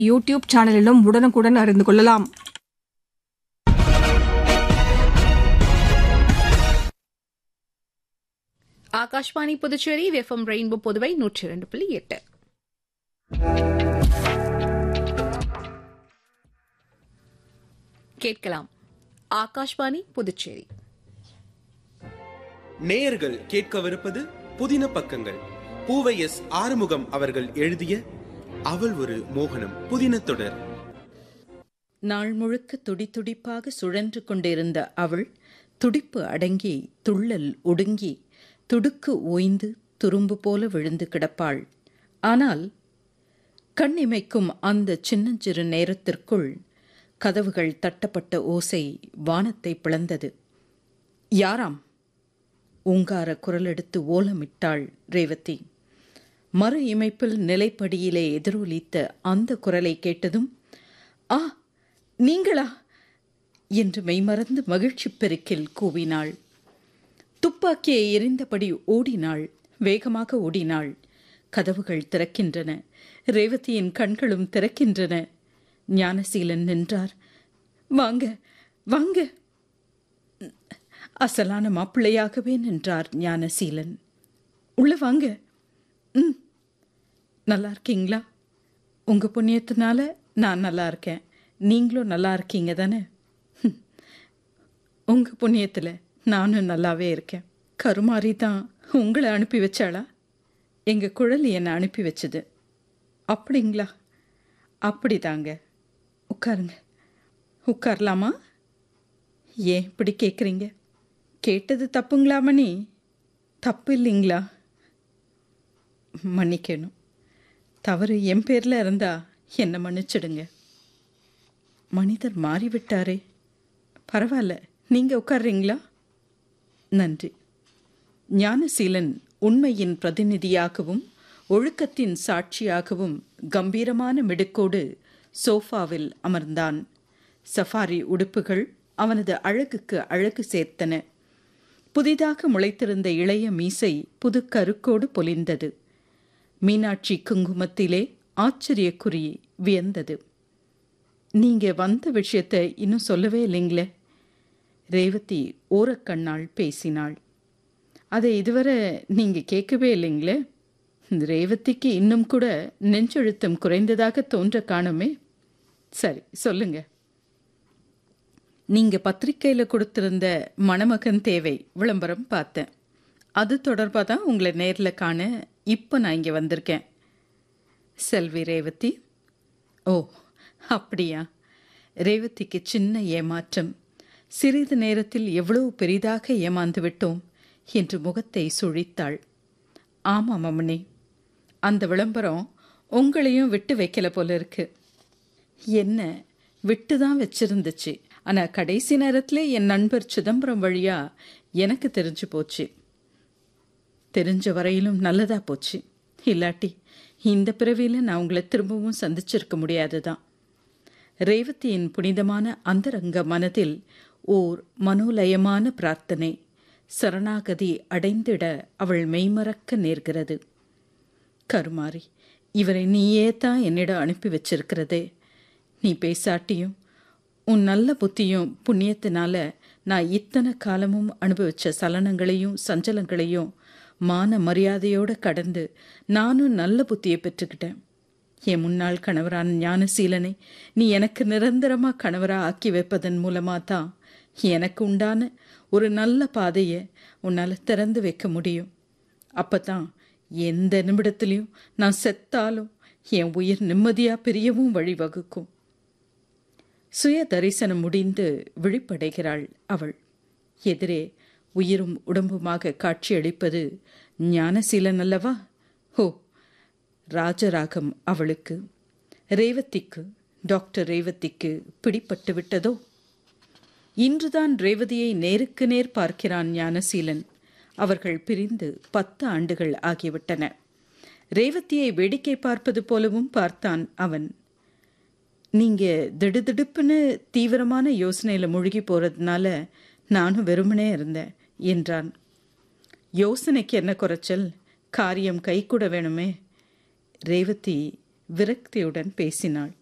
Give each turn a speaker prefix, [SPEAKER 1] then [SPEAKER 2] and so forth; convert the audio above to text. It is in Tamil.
[SPEAKER 1] யூடியூப் சேனலிலும் உடனுக்குடன் அறிந்து கொள்ளலாம்
[SPEAKER 2] ஆகாஷ்வாணி புதுச்சேரி எஃப்எம் ரெயின்போ புதுவை நூற்றி இரண்டு புள்ளி எட்டு கேட்கலாம் ஆகாஷ்வாணி புதுச்சேரி
[SPEAKER 3] நேயர்கள் கேட்கவிருப்பது புதின பக்கங்கள் பூவை எஸ் ஆறுமுகம் அவர்கள் எழுதிய அவள் ஒரு மோகனம் புதின தொடர்
[SPEAKER 4] நாள் முழுக்க துடிதுடிப்பாக சுழன்று கொண்டிருந்த அவள் துடிப்பு அடங்கி துள்ளல் ஒடுங்கி துடுக்கு ஓய்ந்து துரும்பு போல விழுந்து கிடப்பாள் ஆனால் கண்ணிமைக்கும் அந்த சின்னஞ்சிறு நேரத்திற்குள் கதவுகள் தட்டப்பட்ட ஓசை வானத்தை பிளந்தது யாராம் ஓங்கார குரலெடுத்து ஓலமிட்டாள் ரேவதி மறு இமைப்பில் நிலைப்படியிலே எதிரொலித்த அந்த குரலை கேட்டதும் ஆ நீங்களா என்று மெய்மறந்து மகிழ்ச்சி பெருக்கில் கூவினாள் துப்பாக்கியை எரிந்தபடி ஓடினாள் வேகமாக ஓடினாள் கதவுகள் திறக்கின்றன ரேவதியின் கண்களும் திறக்கின்றன ஞானசீலன் நின்றார் வாங்க வாங்க அசலான மாப்பிள்ளையாகவே நின்றார் ஞானசீலன் உள்ள வாங்க ம் நல்லா இருக்கீங்களா உங்க புண்ணியத்தினால நான் நல்லா இருக்கேன் நீங்களும் நல்லா இருக்கீங்க தானே ஹம். உங்க புண்ணியத்தில் நானும் நல்லாவே இருக்கேன் கருமாரி தான் உங்களை அனுப்பி வச்சாளா எங்க குழலி என்னை அனுப்பி வச்சது அப்படிங்களா அப்படிதாங்க உட்காருங்க உட்காரலாமா ஏன் இப்படி கேட்குறீங்க கேட்டது தப்புங்களா மணி தப்பு இல்லைங்களா மன்னிக்கணும் தவறு என் பேரில் இருந்தா என்னை மன்னிச்சிடுங்க மனிதர் மாறிவிட்டாரே பரவாயில்ல நீங்கள் உட்கார்றீங்களா நன்றி ஞானசீலன் உண்மையின் பிரதிநிதியாகவும் ஒழுக்கத்தின் சாட்சியாகவும் கம்பீரமான மிடுக்கோடு சோஃபாவில் அமர்ந்தான் சஃபாரி உடுப்புகள் அவனது அழகுக்கு அழகு சேர்த்தன புதிதாக முளைத்திருந்த இளைய மீசை புது கருக்கோடு பொலிந்தது மீனாட்சி குங்குமத்திலே ஆச்சரியக்குறி வியந்தது நீங்க வந்த விஷயத்த இன்னும் சொல்லவே இல்லைங்களே ரேவதி ஓரக்கண்ணாள் பேசினாள் அதை இதுவரை நீங்க கேட்கவே இல்லைங்களே ரேவதிக்கு இன்னும் கூட நெஞ்செழுத்தம் குறைந்ததாக தோன்ற காணுமே சரி சொல்லுங்க நீங்க பத்திரிக்கையில கொடுத்திருந்த மணமகன் தேவை விளம்பரம் பார்த்தேன் அது தொடர்பாக தான் உங்களை நேரில் காண இப்போ நான் இங்கே வந்திருக்கேன் செல்வி ரேவதி ஓ அப்படியா ரேவதிக்கு சின்ன ஏமாற்றம் சிறிது நேரத்தில் எவ்வளவு பெரிதாக ஏமாந்து விட்டோம் என்று முகத்தை சுழித்தாள் ஆமாம் அம்மனி அந்த விளம்பரம் உங்களையும் விட்டு வைக்கல போல இருக்கு என்ன விட்டு தான் வச்சிருந்துச்சு ஆனால் கடைசி நேரத்தில் என் நண்பர் சிதம்பரம் வழியா எனக்கு தெரிஞ்சு போச்சு தெரிஞ்ச வரையிலும் நல்லதா போச்சு இல்லாட்டி இந்த பிறவியில் நான் உங்களை திரும்பவும் சந்திச்சிருக்க முடியாதுதான் ரேவதியின் புனிதமான அந்தரங்க மனதில் ஓர் மனோலயமான பிரார்த்தனை சரணாகதி அடைந்திட அவள் மெய்மறக்க நேர்கிறது கருமாரி இவரை நீயே தான் என்னிடம் அனுப்பி வச்சிருக்கிறதே நீ பேசாட்டியும் உன் நல்ல புத்தியும் புண்ணியத்தினால நான் இத்தனை காலமும் அனுபவிச்ச சலனங்களையும் சஞ்சலங்களையும் மான மரியாதையோடு கடந்து நானும் நல்ல புத்தியை பெற்றுக்கிட்டேன் என் முன்னாள் கணவரான ஞானசீலனை நீ எனக்கு நிரந்தரமாக கணவராக ஆக்கி வைப்பதன் மூலமாக தான் எனக்கு உண்டான ஒரு நல்ல பாதையை உன்னால் திறந்து வைக்க முடியும் அப்போ தான் எந்த நிமிடத்துலையும் நான் செத்தாலும் என் உயிர் நிம்மதியாக பிரியவும் வழிவகுக்கும் சுய தரிசனம் முடிந்து விழிப்படைகிறாள் அவள் எதிரே உயிரும் உடம்புமாக காட்சியளிப்பது ஞானசீலன் அல்லவா ஹோ ராஜராகம் அவளுக்கு ரேவதிக்கு டாக்டர் ரேவதிக்கு பிடிப்பட்டு விட்டதோ இன்றுதான் ரேவதியை நேருக்கு நேர் பார்க்கிறான் ஞானசீலன் அவர்கள் பிரிந்து பத்து ஆண்டுகள் ஆகிவிட்டன ரேவதியை வேடிக்கை பார்ப்பது போலவும் பார்த்தான் அவன் நீங்க திடுதிடுப்புன்னு தீவிரமான யோசனையில முழுகி போறதுனால நானும் வெறுமனே இருந்தேன் என்றான் யோசனைக்கு என்ன குறைச்சல் காரியம் கைகூட வேணுமே ரேவதி விரக்தியுடன் பேசினாள்